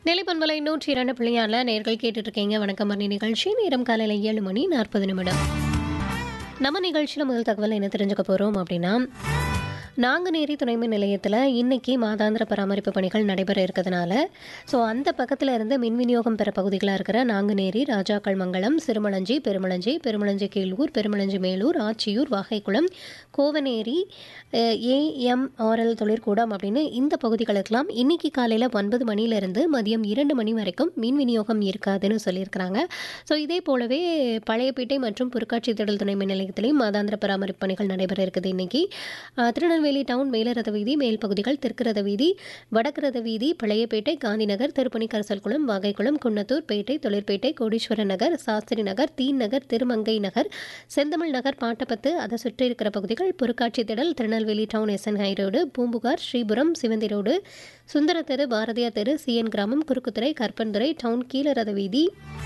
நிலைப்பண்பலை நூற்றி இரண்டு பிள்ளையால நேர்கள் கேட்டுட்டு இருக்கீங்க வணக்கம் மணி நிகழ்ச்சி நேரம் காலையில் ஏழு மணி நாற்பது நிமிடம் நம்ம நிகழ்ச்சியில் முதல் தகவல் என்ன தெரிஞ்சுக்க போகிறோம் அப்படின்னா நாங்குநேரி துணைமின் நிலையத்தில் இன்னைக்கு மாதாந்திர பராமரிப்பு பணிகள் நடைபெற இருக்கிறதுனால ஸோ அந்த பக்கத்தில் இருந்து மின் விநியோகம் பெற பகுதிகளாக இருக்கிற நாங்குநேரி ராஜாக்கள் மங்கலம் சிறுமலஞ்சி பெருமலஞ்சி பெருமலஞ்சி கீழூர் பெருமலஞ்சி மேலூர் ஆச்சியூர் வாகைக்குளம் கோவநேரி ஏஎம்ஆர்எல் தொழிற்கூடம் அப்படின்னு இந்த பகுதிகளுக்கெல்லாம் இன்னைக்கு காலையில் ஒன்பது மணிலேருந்து மதியம் இரண்டு மணி வரைக்கும் மின் விநியோகம் இருக்காதுன்னு சொல்லியிருக்கிறாங்க ஸோ இதே போலவே பழையப்பேட்டை மற்றும் பொருட்காட்சி திடல் துணை மின் நிலையத்திலையும் மாதாந்திர பராமரிப்பு பணிகள் நடைபெற இருக்குது இன்னைக்கு அஹ், திருநெல்வேலி டவுன் மேலரத வீதி மேல் பகுதிகள் தெற்கு ரத வீதி வடக்கு ரத வீதி பழையப்பேட்டை காந்திநகர் திருப்பணி கரசல்குளம் வாகைக்குளம் குன்னத்தூர் பேட்டை தொழிற்பேட்டை கோடீஸ்வரர் நகர் சாஸ்திரி நகர் தீன் நகர் திருமங்கை நகர் செந்தமிழ் நகர் பாட்டப்பத்து அதை சுற்றி இருக்கிற பகுதிகள் பொருட்காட்சி திடல் Tirunelveli town SN high road Poompuhar Sripuram Sivanthi road Sundara தெரு பாரதியார் தெரு சிஎன் கிராமம் குறுக்குத்துறை கற்பன்துறை டவுன் கீழரத வீதி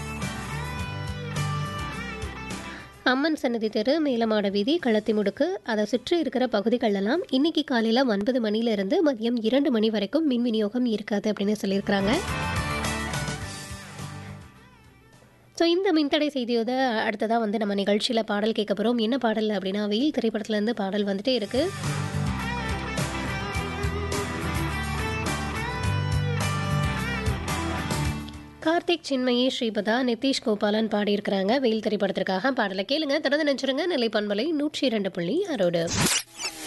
அம்மன் சன்னதி தெரு மேலமாட வீதி களத்தி முடுக்கு அதை சுற்றி இருக்கிற பகுதிகளெல்லாம் இன்னைக்கு காலையில் ஒன்பது மணிலேருந்து மதியம் இரண்டு மணி வரைக்கும் மின் விநியோகம் இருக்காது அப்படின்னு சொல்லியிருக்கிறாங்க ஸோ இந்த மின்தடை செய்தியோட அடுத்ததாக வந்து நம்ம நிகழ்ச்சியில் பாடல் கேட்க போகிறோம் என்ன பாடல் அப்படின்னா வெயில் திரைப்படத்துலேருந்து பாடல் வந்துட்டே இருக்கு கார்த்திக் சின்மயி ஸ்ரீபதா நிதிஷ் கோபாலன் பாடியிருக்கிறாங்க வெயில் திரைப்படத்திற்காக பாடலை கேளுங்க தொடர்ந்து நினைச்சிருங்க நிலை பண்பலை நூற்றி இரண்டு புள்ளி அரோடு